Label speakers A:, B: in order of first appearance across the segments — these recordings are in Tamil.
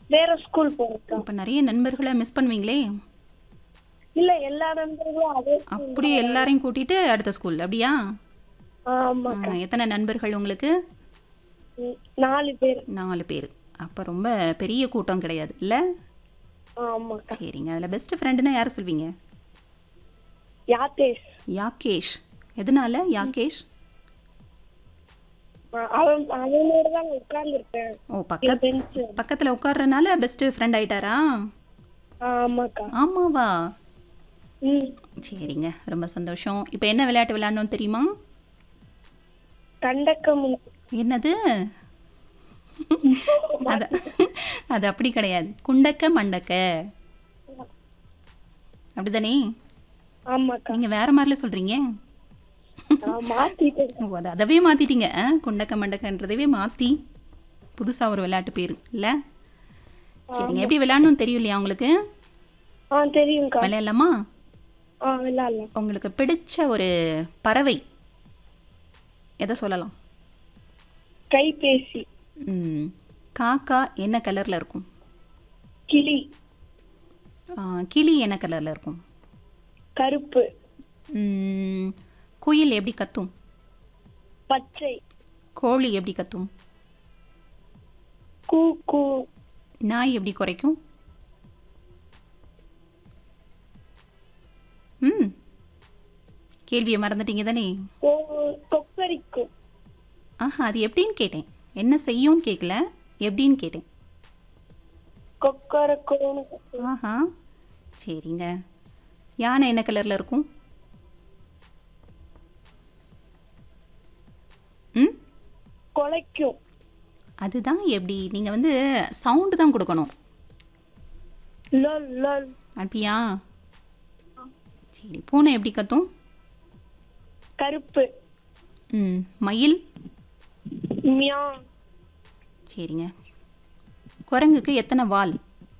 A: வேற ஸ்கூல் போறேன்க்கா
B: அப்போ நிறைய நண்பர்களை மிஸ் பண்ணுவீங்களே
A: இல்ல எல்லா நண்பர்களும் அதே school
B: அப்படியே எல்லாரையும் கூட்டிட்டு அடுத்த ஸ்கூல் அப்படியா
A: ஆமா
B: ஆ, எத்தனை நண்பர்கள் உங்களுக்கு
A: ம், நாலு பேர்
B: நாலு பேர் அப்போ ரொம்ப பெரிய கூட்டம் கிடையாது இல்லை
A: ஆமாக்கா
B: சரிங்க அதில் பெஸ்ட் ஃப்ரெண்டுன்னா யார் சொல்வீங்க
A: யாத்தேஷ்
B: யாகேஷ் எதனால யாகேஷ்
A: அ- அவன் அவனோட தான் உட்கார்ந்துருப்பேன்
B: ஓ பக்கத்
A: பெஞ்சு
B: பக்கத்தில் உட்கார்றனால பெஸ்ட் ஃப்ரெண்ட் ஆயிட்டாரா
A: ஆமாக்கா
B: ஆமாவா
A: ம்
B: சரிங்க ரொம்ப சந்தோஷம் இப்போ என்ன விளையாட்டு விளையாடணும் தெரியுமா
A: கண்டக்கம்
B: என்னது அது அது அப்படி கிடையாது குண்டக்க மண்டக்க அப்படிதானே
A: ஆமாக்கா
B: நீங்கள் வேற மாதிரில சொல்கிறீங்க
A: நான் மாத்திட்டேன்
B: ஓ அது அதவே மாற்றிட்டீங்க ஆ குண்டக்க மண்டக்கன்றதவே மாற்றி புதுசாக ஒரு விளையாட்டு பேர் இல்லை சரிங்க எப்படி விளையாடணும்னு தெரியும் இல்லையா உங்களுக்கு
A: ஆ தெரியும்க்கா
B: விளையாடலாமா
A: ஆ விளையாடலாம்
B: உங்களுக்கு பிடிச்ச ஒரு பறவை எதை சொல்லலாம்
A: கைபேசி
B: ம், காக்கா என்ன கலரில் இருக்கும்
A: கிளி
B: ஆ, கிளி என்ன கலரில் இருக்கும்
A: கருப்பு
B: ம், குயில் எப்படி கத்தும்
A: பச்சை
B: கோழி எப்படி கத்தும்
A: கூ கூ
B: நாய் எப்படி குறைக்கும் ம் கேள்வியை மறந்துட்டீங்க தானே
A: ஓ கொக்கரிக்கும்
B: ஆஹா அது எப்படின்னு கேட்டேன் என்ன செய்யும்னு கேட்கல எப்படின்னு கேட்டேன்
A: கொக்கரக்கோன்னு
B: ஆஹா சரிங்க யானை என்ன கலரில் இருக்கும் ம்
A: கொலைக்கும்
B: அதுதான் எப்படி நீங்கள் வந்து சவுண்டு தான் கொடுக்கணும்
A: லொல் லொல்
B: அப்படியா சரி பூனை எப்படி கத்தும்
A: கருப்பு
B: ம் மயில்
A: மியா
B: சரிங்க குரங்குக்கு எத்தனை வால்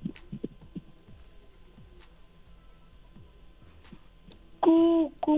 A: கூ கூ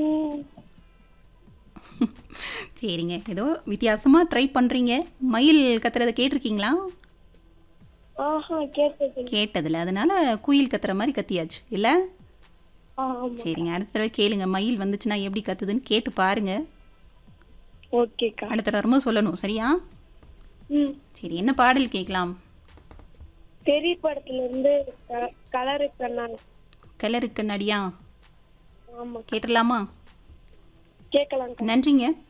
B: சரிங்க ஏதோ வித்தியாசமாக ட்ரை பண்ணுறீங்க மயில் கத்துறதை கேட்டிருக்கீங்களா
A: ஆஹா கேட்டது
B: கேட்டதில்ல அதனால குயில் கத்துற மாதிரி கத்தியாச்சு இல்லை
A: ஆமா
B: சரிங்க அடுத்த தடவை கேளுங்க மயில் வந்துச்சுன்னா எப்படி கத்துதுன்னு கேட்டு பாருங்க
A: ஓகேக்கா
B: அடுத்த தடவை வரும்போது சொல்லணும் சரியா
A: ம்
B: சரி என்ன பாடல் கேட்கலாம்
A: தெரி படத்துல இருந்து க- கலரு கண்ணால்
B: கலருக்கு நடியா
A: ஆமா
B: கேட்டுடலாமா
A: கேட்கலாம்க்கா
B: நன்றிங்க